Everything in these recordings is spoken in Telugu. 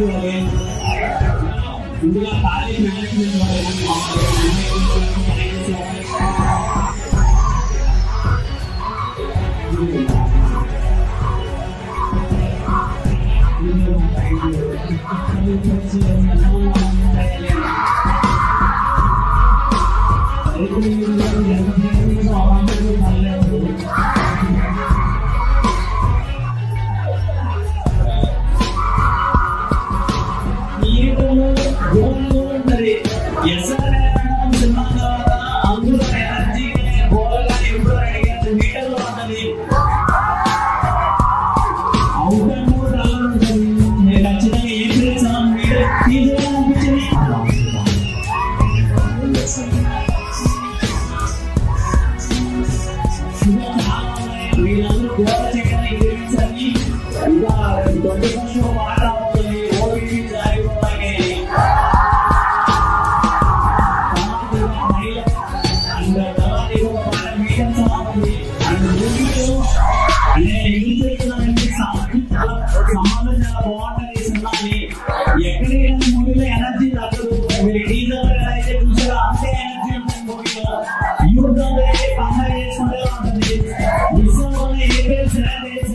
ఇవ్వాలి ముందుగా కాలేజ్ మేనేజ్మెంట్ వీళ్ళందరూ గోడ చేయడానికి ఇంగ్రీడియంట్స్ అన్ని ఇంకా ట్వంటీ ఫస్ట్ పాట అవుతుంది ఓటీటీ జారిపోవాలి అండ్ తర్వాత ఇంకొక పాట మీడియం సాంగ్ ఉంది అండ్ మూవీలో అంటే ఎందుకు చెప్తున్నానంటే సంబంధం చాలా బాగుంటుంది సినిమాని ఎక్కడైనా మూవీలో ఎనర్జీ తగ్గదు మీరు టీజర్ ఎలా అయితే చూసారో అంతే ఎనర్జీ ఉంటుంది మూవీలో యూత్ అందరూ అయితే పండగ చేసుకుంటే ఉంటుంది నిజంలోనే ఏ పేరు సెలెక్ట్ చేసిన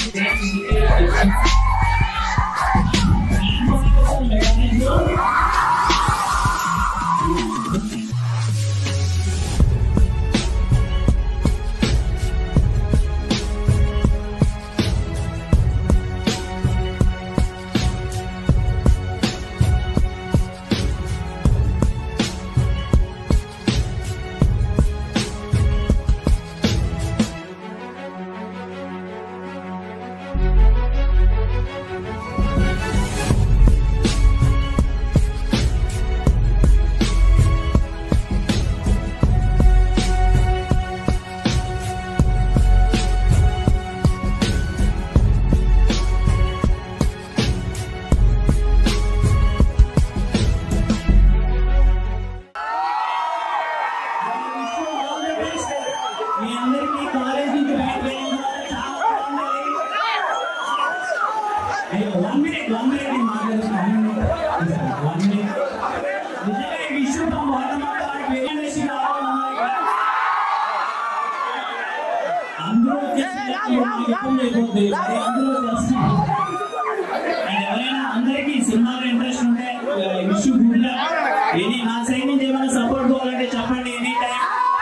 మీ అందరికీ కాలేజ్ నుంచి బయటకు వెళ్ళిన తర్వాత చాలా బాగుంది. అయ్యో, one minute, one minute నేను మాట్లాడుతాను. one minute. One minute. నిజంగా ఈ విషయం మా మొట్టమొదటి వేగేసి రావాలన్నారు ఇక్కడ. అందరూ వచ్చేసి నాకు ఇబ్బంది అయిపోతుంది. అదే అందరూ వచ్చేస్తున్నారు. అండ్ ఎవరైనా అందరికీ సినిమాలో ఇంట్రెస్ట్ ఉంటే ఇష్యూ గుడ్ ఎనీ నా సైడ్ నుంచి ఏమైనా సపోర్ట్ కావాలంటే చెప్పండి ఎనీ టైం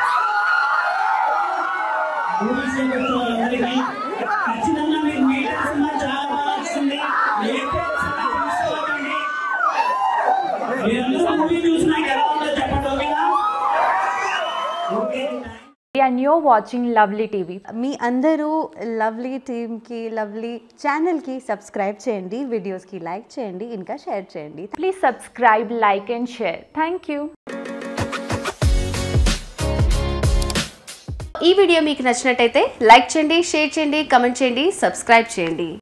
మూవీస్ అందరికీ ఖచ్చితంగా మీకు మీటర్ సినిమా చాలా బాగా వస్తుంది ఏ పేరు సినిమా తీసుకోకండి మీరందరూ మూవీ చూసినాక ఎలా ఉందో చెప్పండి ఓకేనా okay and you're watching Lovely TV. మీ అందరూ లవ్లీ టీమ్కి లవ్లీ ఛానల్కి సబ్స్క్రైబ్ చేయండి వీడియోస్కి లైక్ చేయండి ఇంకా షేర్ చేయండి Please subscribe, like, and share. Thank you. ఈ వీడియో మీకు నచ్చినట్టయితే లైక్ చేయండి షేర్ చేయండి కమెంట్ చేయండి సబ్స్క్రైబ్ చేయండి